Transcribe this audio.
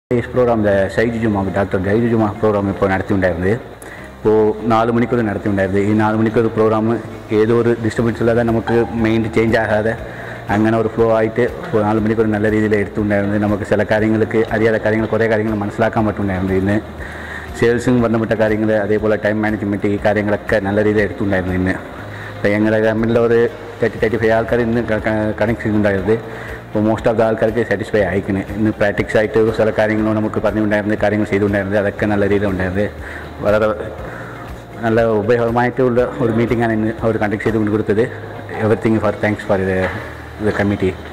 days program സൈജ് ജുമാ doctor ഗൈജ് ജുമാ പ്രോഗ്രാം ഇപ്പോൾ നടത്തിയിട്ടുണ്ടായിരുന്നത് ഇപ്പോൾ നാല് മണിക്കൂർ നടത്തിയിട്ടുണ്ടായിരുന്നത് ഈ നാല് മണിക്കൂർ പ്രോഗ്രാം ഏതോ ഒരു ഡിസ്റ്റർബൻസ് ഇല്ലാതെ നമുക്ക് മൈൻഡ് ചേഞ്ച് ആകാതെ അങ്ങനെ ഒരു ഫ്ലോ ആയിട്ട് ഇപ്പോൾ നാല് മണിക്കൂർ നല്ല രീതിയിൽ എടുത്തുണ്ടായിരുന്നത് നമുക്ക് ചില കാര്യങ്ങൾക്ക് അറിയാത്ത കാര്യങ്ങൾ കുറേ കാര്യങ്ങൾ മനസ്സിലാക്കാൻ പറ്റുന്നുണ്ടായിരുന്നു ഇന്ന് സെയിൽസും ബന്ധപ്പെട്ട കാര്യങ്ങൾ അതേപോലെ ടൈം മാനേജ്മെൻറ്റ് ഈ കാര്യങ്ങളൊക്കെ നല്ല രീതിയിൽ എടുത്തുണ്ടായിരുന്നു ഇന്ന് അപ്പോൾ ഞങ്ങളുടെ ഗവൺമെൻറ്റിൽ ഒരു തേർട്ടി തേർട്ടി ഫൈവ് ആൾക്കാർ ഇന്ന് കണക്ട് ചെയ്തിട്ടുണ്ടായിരുന്നത് അപ്പോൾ മോസ്റ്റ് ഓഫ് ദ ആൾക്കാർക്ക് സാറ്റിസ്ഫൈ ആയിക്കണ് ഇന്ന് പ്രാക്ടിക്സ് ആയിട്ട് ചില കാര്യങ്ങളും നമുക്ക് പറഞ്ഞിട്ടുണ്ടായിരുന്നത് കാര്യങ്ങൾ ചെയ്തിട്ടുണ്ടായിരുന്നത് അതൊക്കെ നല്ല രീതിയിൽ ഉണ്ടായിരുന്നത് വളരെ നല്ല ഉപയോഗമായിട്ടുള്ള ഒരു മീറ്റിംഗാണ് ഇന്ന് അവർ കണ്ടക്ട് ചെയ്തുകൊണ്ട് കൊടുത്തത് everything for thanks for the committee